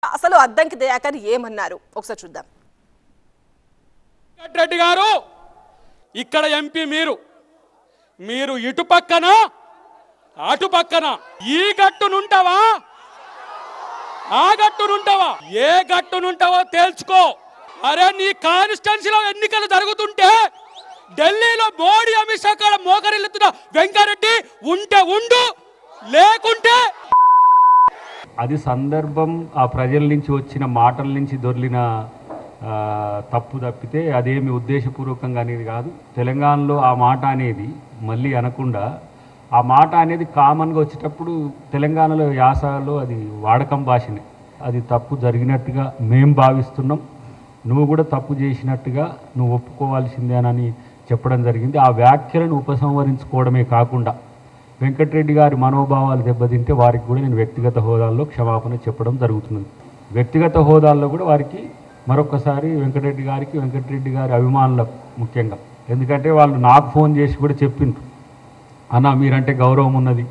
అసలు అద్దంకి దయాకర్ ఏమన్నారు ఒకసారి చూద్దాం రెడ్డి గారు ఇక్కడ ఎంపీ మీరు మీరు ఇటు పక్కన అటు పక్కన ఈ గట్టునుంటావా ఆ గట్టునుంటావా ఏ గట్టునుంటావో తేల్చుకో అరే నీ కాన్స్టిట్యున్సీలో ఎన్నికలు జరుగుతుంటే ఢిల్లీలో మోడీ అమిత్ షా కాడ మోకరిల్లుతున్న వెంకారెడ్డి ఉంటే ఉండు లేకుంటే అది సందర్భం ఆ ప్రజల నుంచి వచ్చిన మాటల నుంచి దొర్లిన ఆ, తప్పు తప్పితే అదేమి ఉద్దేశపూర్వకంగా అనేది కాదు తెలంగాణలో ఆ మాట అనేది మళ్ళీ అనకుండా ఆ మాట అనేది కామన్గా వచ్చేటప్పుడు తెలంగాణలో యాసలో అది వాడకం భాషనే అది తప్పు జరిగినట్టుగా మేం భావిస్తున్నాం నువ్వు కూడా తప్పు చేసినట్టుగా నువ్వు ఒప్పుకోవాల్సిందేనని చెప్పడం జరిగింది ఆ వ్యాఖ్యలను ఉపసంహరించుకోవడమే కాకుండా వెంకటరెడ్డి గారి మనోభావాలు దెబ్బతింటే వారికి కూడా నేను వ్యక్తిగత హోదాల్లో క్షమాపణ చెప్పడం జరుగుతున్నది వ్యక్తిగత హోదాల్లో కూడా వారికి మరొకసారి వెంకటరెడ్డి గారికి వెంకటరెడ్డి గారి అభిమానులకు ముఖ్యంగా ఎందుకంటే వాళ్ళు నాకు ఫోన్ చేసి కూడా చెప్పిండ్రు అన్న మీరంటే గౌరవం ఉన్నది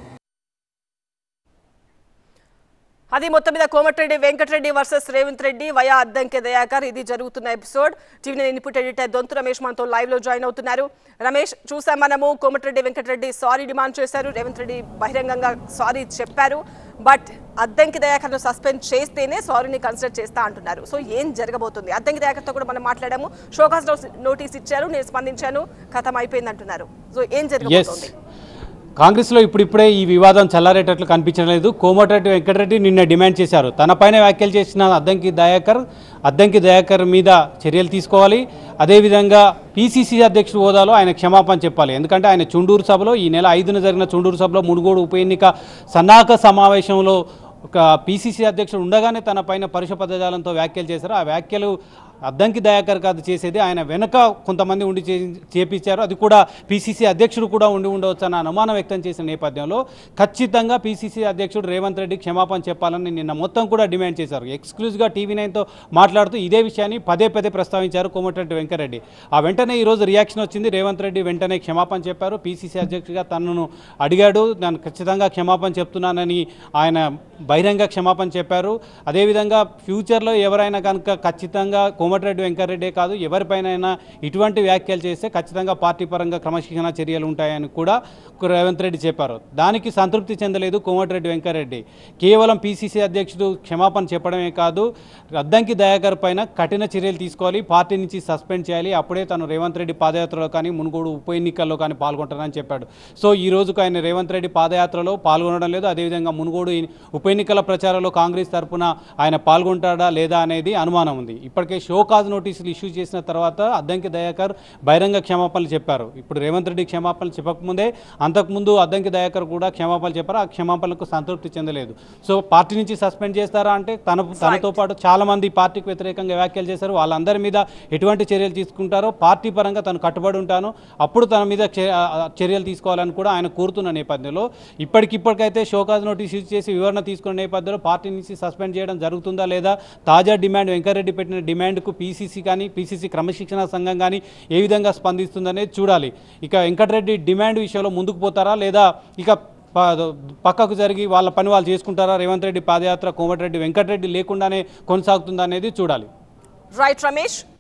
అది మొత్తం మీద కోమటిరెడ్డి వెంకటరెడ్డి వర్సెస్ రేవంత్ రెడ్డి వయా అద్దంకి దయాకర్ ఇది జరుగుతున్న episode TV input editor Donthu Ramesh మనతో లైవ్ లో జాయిన్ అవుతున్నారు రమేష్ చూసాం మనము కోమటిరెడ్డి వెంకటరెడ్డి సారీ డిమాండ్ చేశారు రేవంత్ రెడ్డి బహిరంగంగా సారీ చెప్పారు బట్ అద్దంకి దయాకర్ను సస్పెండ్ చేస్తేనే సారీని కన్సిడర్ చేస్తా అంటున్నారు సో ఏం జరగబోతుంది అద్దంకి దయాకర్తో కూడా మనం మాట్లాడాము షోకాస్ నోటీస్ ఇచ్చారు నేను స్పందించాను కథం అయిపోయింది అంటున్నారు సో ఏం ఎస్ జరగబోతోంది కాంగ్రెస్లో ఇప్పుడిప్పుడే ఈ వివాదం చల్లారేటట్లు కనిపించడం లేదు కోమటిరెడ్డి వెంకటరెడ్డి నిన్న డిమాండ్ చేశారు తనపైన వ్యాఖ్యలు చేసిన అద్దంకి దయాకర్ అద్దంకి దయాకర్ మీద చర్యలు తీసుకోవాలి అదేవిధంగా పీసీసీ అధ్యక్షుడు హోదాలో ఆయన క్షమాపణ చెప్పాలి ఎందుకంటే ఆయన చుండూరు సభలో ఈ నెల ఐదున జరిగిన చుండూరు సభలో మునుగోడు ఉప ఎన్నిక సన్నాహక సమావేశంలో ఒక పీసీసీ అధ్యక్షుడు ఉండగానే తన పైన పరుష పదజాలంతో వ్యాఖ్యలు చేశారు ఆ వ్యాఖ్యలు అద్దంకి దయాకర్ కాదు చేసేది ఆయన వెనక కొంతమంది ఉండి చే చేపించారు అది కూడా పీసీసీ అధ్యక్షుడు కూడా ఉండి ఉండవచ్చు అన్న అనుమానం వ్యక్తం చేసిన నేపథ్యంలో ఖచ్చితంగా పీసీసీ అధ్యక్షుడు రేవంత్ రెడ్డి క్షమాపణ చెప్పాలని నిన్న మొత్తం కూడా డిమాండ్ చేశారు ఎక్స్క్లూజివ్గా టీవీ నైన్తో మాట్లాడుతూ ఇదే విషయాన్ని పదే పదే ప్రస్తావించారు కోమటిరెడ్డి వెంకరెడ్డి ఆ వెంటనే ఈరోజు రియాక్షన్ వచ్చింది రేవంత్ రెడ్డి వెంటనే క్షమాపణ చెప్పారు పీసీసీ అధ్యక్షుడిగా తనను అడిగాడు నేను ఖచ్చితంగా క్షమాపణ చెప్తున్నానని ఆయన బహిరంగ క్షమాపణ చెప్పారు అదేవిధంగా ఫ్యూచర్లో ఎవరైనా కనుక ఖచ్చితంగా కోమటిరెడ్డి వెంకరెడ్డే కాదు ఎవరిపైనైనా ఇటువంటి వ్యాఖ్యలు చేస్తే ఖచ్చితంగా పార్టీ పరంగా క్రమశిక్షణ చర్యలు ఉంటాయని కూడా రేవంత్ రెడ్డి చెప్పారు దానికి సంతృప్తి చెందలేదు కోమటిరెడ్డి వెంకరెడ్డి కేవలం పీసీసీ అధ్యక్షుడు క్షమాపణ చెప్పడమే కాదు అద్దంకి దయాకర్ పైన కఠిన చర్యలు తీసుకోవాలి పార్టీ నుంచి సస్పెండ్ చేయాలి అప్పుడే తను రేవంత్ రెడ్డి పాదయాత్రలో కానీ మునుగోడు ఉప ఎన్నికల్లో కానీ పాల్గొంటానని చెప్పాడు సో ఈ రోజుకు ఆయన రేవంత్ రెడ్డి పాదయాత్రలో పాల్గొనడం లేదు అదేవిధంగా మునుగోడు ఈ ఉప ఎన్నికల ప్రచారంలో కాంగ్రెస్ తరపున ఆయన పాల్గొంటాడా లేదా అనేది అనుమానం ఉంది ఇప్పటికే షోకాజ్ నోటీసులు ఇష్యూ చేసిన తర్వాత అద్దంకి దయాకర్ బహిరంగ క్షమాపణలు చెప్పారు ఇప్పుడు రేవంత్ రెడ్డి క్షమాపణలు చెప్పకముందే అంతకుముందు అద్దంకి దయాకర్ కూడా క్షమాపణలు చెప్పారు ఆ క్షమాపణలకు సంతృప్తి చెందలేదు సో పార్టీ నుంచి సస్పెండ్ చేస్తారా అంటే తన తనతో పాటు చాలా మంది పార్టీకి వ్యతిరేకంగా వ్యాఖ్యలు చేశారు వాళ్ళందరి మీద ఎటువంటి చర్యలు తీసుకుంటారో పార్టీ పరంగా తను కట్టుబడి ఉంటాను అప్పుడు తన మీద చే- ఆ, చర్యలు తీసుకోవాలని కూడా ఆయన కోరుతున్న నేపథ్యంలో ఇప్పటికిప్పటికైతే షోకాజ్ నోటీస్ ఇష్యూ చేసి వివరణ తీసుకున్న నేపథ్యంలో పార్టీ నుంచి సస్పెండ్ చేయడం జరుగుతుందా లేదా తాజా డిమాండ్ వెంకరెడ్డి పెట్టిన డిమాండ్కు పీసీసీ కానీ పీసీసీ క్రమశిక్షణ సంఘం కానీ ఏ విధంగా స్పందిస్తుందనేది చూడాలి ఇక వెంకటరెడ్డి డిమాండ్ విషయంలో ముందుకు పోతారా లేదా ఇక ప- పక్కకు జరిగి వాళ్ళ పని వాళ్ళు చేసుకుంటారా రేవంత్ రెడ్డి పాదయాత్ర కోమటిరెడ్డి వెంకటరెడ్డి లేకుండానే కొనసాగుతుందా అనేది చూడాలి రైట్ రమేష్